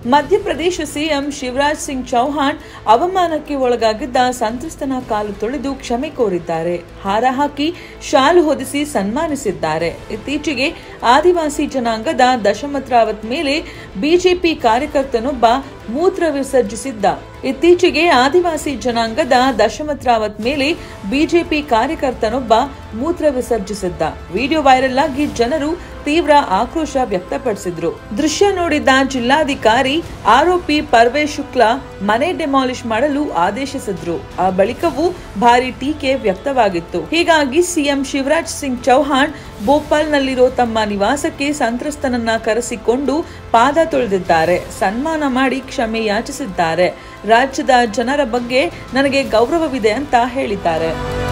Madhya Pradesh CM Shivraj Singh Chouhan ಅವಮಾನಕ್ಕೆ ಒಳಗಾಗಿದ್ದ ಸಂತ್ರಸ್ತನ ಕಾಲು ತೊಳೆದು ಕ್ಷಮೆ ಕೋರಿದ್ದಾರೆ ಹಾರ ಹಾಕಿ ಶಾಲು ಹೊದಿಸಿ ಸನ್ಮಾನಿಸಿದ್ದಾರೆ ಇತ್ತೀಚೆಗೆ ಆದಿವಾಸಿ ಜನಾಂಗದ ದಶಮತ್ ರಾವತ್ ಮೇಲೆ ಬಿಜೆಪಿ ಕಾರ್ಯಕರ್ತನೊಬ್ಬ ಮೂತ್ರ ವಿಸರ್ಜಿಸಿದ್ದ ಇತ್ತೀಚೆಗೆ ಆದಿವಾಸಿ ಜನಾಂಗದ ದಶಮತ್ ರಾವತ್ ಮೇಲೆ ಬಿಜೆಪಿ ಕಾರ್ಯಕರ್ತನೊಬ್ಬ ಮೂತ್ರ ವಿಸರ್ಜಿಸಿದ್ದ ವಿಡಿಯೋ ವೈರಲ್ ಆಗಿ ಜನರು ತೀವ್ರ ಆಕ್ರೋಶ ವ್ಯಕ್ತಪಡಿಸಿದ್ರು ದೃಶ್ಯ ನೋಡಿದ್ದ ಜಿಲ್ಲಾಧಿಕಾರಿ ಆರೋಪಿ ಪರ್ವೇಶ್ ಶುಕ್ಲಾ ಮನೆ ಡೆಮಾಲಿಷ್ ಮಾಡಲು ಆದೇಶಿಸಿದ್ರು ಆ ಬಳಿಕವೂ ಭಾರಿ ಟೀಕೆ ವ್ಯಕ್ತವಾಗಿತ್ತು ಹೀಗಾಗಿ ಸಿಎಂ ಶಿವರಾಜ್ ಸಿಂಗ್ ಚೌಹಾಣ್ ಭೋಪಾಲ್ನಲ್ಲಿರೋ ತಮ್ಮ ನಿವಾಸಕ್ಕೆ ಸಂತ್ರಸ್ತನನ್ನ ಕರೆಸಿಕೊಂಡು ಪಾದ ತೊಳೆದಿದ್ದಾರೆ ಸನ್ಮಾನ ಮಾಡಿ ಕ್ಷಮೆ ಯಾಚಿಸಿದ್ದಾರೆ ರಾಜ್ಯದ ಜನರ ಬಗ್ಗೆ ನನಗೆ ಗೌರವವಿದೆ ಅಂತ ಹೇಳಿದ್ದಾರೆ